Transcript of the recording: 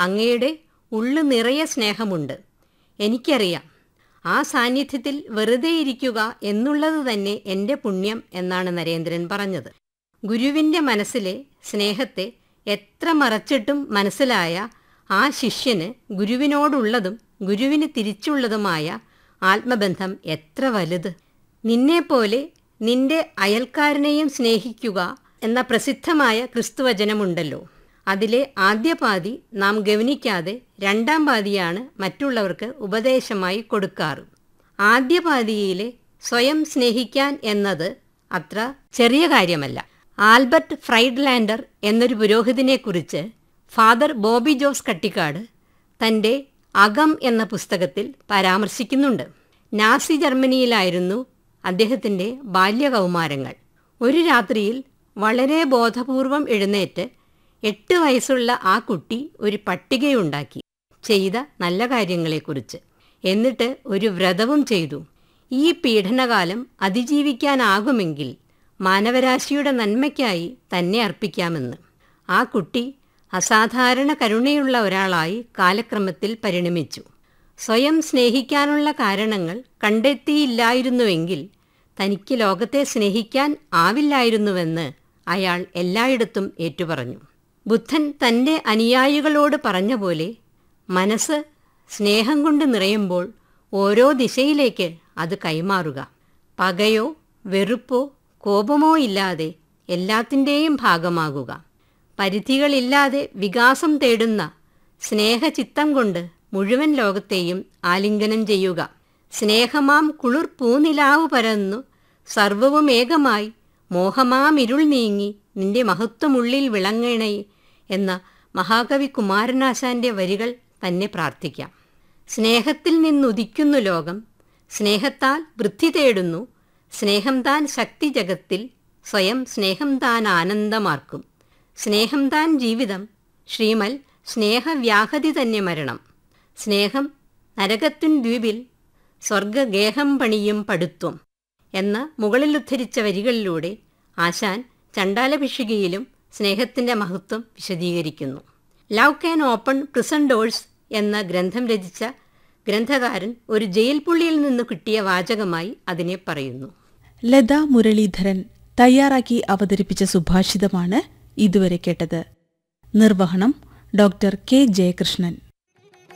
അങ്ങയുടെ ഉള്ളു നിറയെ സ്നേഹമുണ്ട് എനിക്കറിയാം ആ സാന്നിധ്യത്തിൽ വെറുതെ ഇരിക്കുക എന്നുള്ളത് തന്നെ എൻ്റെ പുണ്യം എന്നാണ് നരേന്ദ്രൻ പറഞ്ഞത് ഗുരുവിൻ്റെ മനസ്സിലെ സ്നേഹത്തെ എത്ര മറച്ചിട്ടും മനസ്സിലായ ആ ശിഷ്യന് ഗുരുവിനോടുള്ളതും ഗുരുവിന് തിരിച്ചുള്ളതുമായ ആത്മബന്ധം എത്ര വലുത് നിന്നെപ്പോലെ നിന്റെ അയൽക്കാരനെയും സ്നേഹിക്കുക എന്ന പ്രസിദ്ധമായ ക്രിസ്തുവചനമുണ്ടല്ലോ അതിലെ ആദ്യ പാതി നാം ഗവനിക്കാതെ രണ്ടാം പാതിയാണ് മറ്റുള്ളവർക്ക് ഉപദേശമായി കൊടുക്കാറ് ആദ്യ പാതിയിലെ സ്വയം സ്നേഹിക്കാൻ എന്നത് അത്ര ചെറിയ കാര്യമല്ല ആൽബർട്ട് ഫ്രൈഡ്ലാൻഡർ എന്നൊരു പുരോഹിതനെക്കുറിച്ച് ഫാദർ ബോബി ജോസ് കട്ടിക്കാട് തൻ്റെ അകം എന്ന പുസ്തകത്തിൽ പരാമർശിക്കുന്നുണ്ട് നാസി ജർമ്മനിയിലായിരുന്നു അദ്ദേഹത്തിൻ്റെ ബാല്യകൗമാരങ്ങൾ ഒരു രാത്രിയിൽ വളരെ ബോധപൂർവം എഴുന്നേറ്റ് എട്ട് വയസ്സുള്ള ആ കുട്ടി ഒരു പട്ടികയുണ്ടാക്കി ചെയ്ത നല്ല കാര്യങ്ങളെക്കുറിച്ച് എന്നിട്ട് ഒരു വ്രതവും ചെയ്തു ഈ പീഡനകാലം അതിജീവിക്കാനാകുമെങ്കിൽ മാനവരാശിയുടെ നന്മയ്ക്കായി തന്നെ അർപ്പിക്കാമെന്ന് ആ കുട്ടി അസാധാരണ കരുണയുള്ള ഒരാളായി കാലക്രമത്തിൽ പരിണമിച്ചു സ്വയം സ്നേഹിക്കാനുള്ള കാരണങ്ങൾ കണ്ടെത്തിയില്ലായിരുന്നുവെങ്കിൽ തനിക്ക് ലോകത്തെ സ്നേഹിക്കാൻ ആവില്ലായിരുന്നുവെന്ന് അയാൾ എല്ലായിടത്തും ഏറ്റുപറഞ്ഞു ബുദ്ധൻ തൻ്റെ അനുയായികളോട് പറഞ്ഞ പോലെ മനസ്സ് സ്നേഹം കൊണ്ട് നിറയുമ്പോൾ ഓരോ ദിശയിലേക്ക് അത് കൈമാറുക പകയോ വെറുപ്പോ കോപമോ ഇല്ലാതെ എല്ലാത്തിൻ്റെയും ഭാഗമാകുക പരിധികളില്ലാതെ വികാസം തേടുന്ന സ്നേഹചിത്തം കൊണ്ട് മുഴുവൻ ലോകത്തെയും ആലിംഗനം ചെയ്യുക സ്നേഹമാം കുളിർ പൂനിലാവ് പരന്നു സർവവും ഏകമായി മോഹമാമിരുൾ നീങ്ങി നിന്റെ മഹത്വമുള്ളിൽ വിളങ്ങണേ എന്ന മഹാകവി കുമാരനാശാന്റെ വരികൾ തന്നെ പ്രാർത്ഥിക്കാം സ്നേഹത്തിൽ നിന്നുദിക്കുന്നു ലോകം സ്നേഹത്താൽ വൃദ്ധി തേടുന്നു സ്നേഹം താൻ ശക്തി ജഗത്തിൽ സ്വയം സ്നേഹം താൻ ആനന്ദമാർക്കും സ്നേഹം താൻ ജീവിതം ശ്രീമൽ സ്നേഹവ്യാഹതി തന്നെ മരണം സ്നേഹം നരകത്തിൻ ദ്വീപിൽ സ്വർഗഗേഹം പണിയും പടുത്വം എന്ന മുകളിൽ ഉദ്ധരിച്ച വരികളിലൂടെ ആശാൻ ചണ്ടാലഭിഷികയിലും സ്നേഹത്തിൻ്റെ മഹത്വം വിശദീകരിക്കുന്നു love can open prison doors എന്ന ഗ്രന്ഥം രചിച്ച ഗ്രന്ഥകാരൻ ഒരു ജയിൽ പുള്ളിയിൽ നിന്ന് കിട്ടിയ വാചകമായി അതിനെ പറയുന്നു ലത മുരളീധരൻ തയ്യാറാക്കി അവതരിപ്പിച്ച സുഭാഷിതമാണ് ഇതുവരെ കേട്ടത് നിർവഹണം ഡോക്ടർ കെ ജയകൃഷ്ണൻ